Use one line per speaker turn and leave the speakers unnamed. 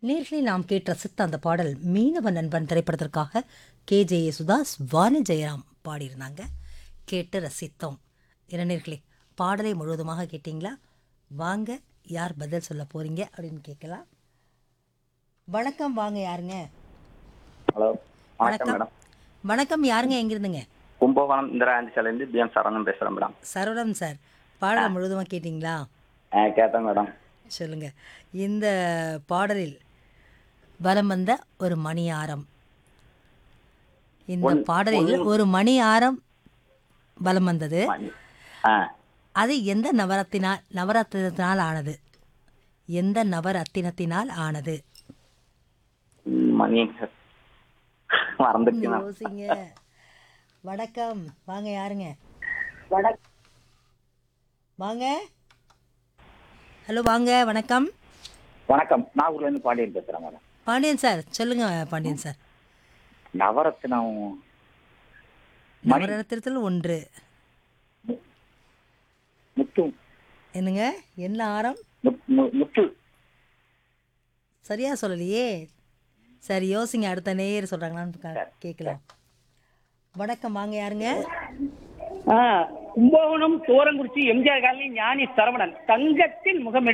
நேர்களை நாம் கேட்டு ரசித்த அந்த பாடல் மீனவ நண்பன் திரைப்படத்திற்காக கே ஜே யேசுதாஸ் வாணி ஜெயராம் பாடியிருந்தாங்க கேட்டு ரசித்தோம் இளைஞர்களே பாடலை முழுவதுமாக கேட்டிங்களா வாங்க யார் பதில் சொல்ல போறீங்க அப்படின்னு கேட்கலாம் வணக்கம் வாங்க யாருங்க
ஹலோ வணக்கம்
வணக்கம்
மேடம்
வணக்கம் யாருங்க எங்கிருந்துங்க
கும்பகோணம் இந்திரா காந்தி சாலையிலேருந்து பிஎம் சரவணன் பேசுகிறேன் மேடம்
சரவணன் சார் பாடலை முழுவதுமாக கேட்டிங்களா
ஆ கேட்டேன் மேடம்
சொல்லுங்க இந்த பாடலில் வலம் வந்த ஒரு மணி ஆரம் இந்த
ஒன்-
பாடலில் ஒரு மணி ஆரம் வலம் வந்தது
மணி. ஆ
அது எந்த நவரத்தினால் நவரத்தினத்தினால் ஆனது எந்த நவரத்தினத்தினால் ஆனது
ம், மணி மறந்துச்சு மேம்
யோசிங்க வணக்கம் வாங்க யாருங்க வாங்க ஹலோ வாங்க வணக்கம்
வணக்கம் நாகூர்லேருந்து பாண்டியன் பேசுகிறேன் மேடம்
பாண்டியன் சார் சொல்லுங்க பாண்டியன் சார்
நவரத்னம்
நவரத்தினத்தில் ஒன்று
முத்து
என்னங்க என்ன ஆரம்
முத்- மு- முத்து
சரியா சொல்லலையே சரி யோசிங்க அடுத்த நேயர் சொல்றாங்களான்னு கா- கேட்கலாம் வணக்கம் வாங்க யாருங்க
ஆ, கும்பகோணம் தோரங்குறிச்சி எம்ஜிஆர் காலனி ஞானி சரவணன் தங்கத்தின் முகமெடு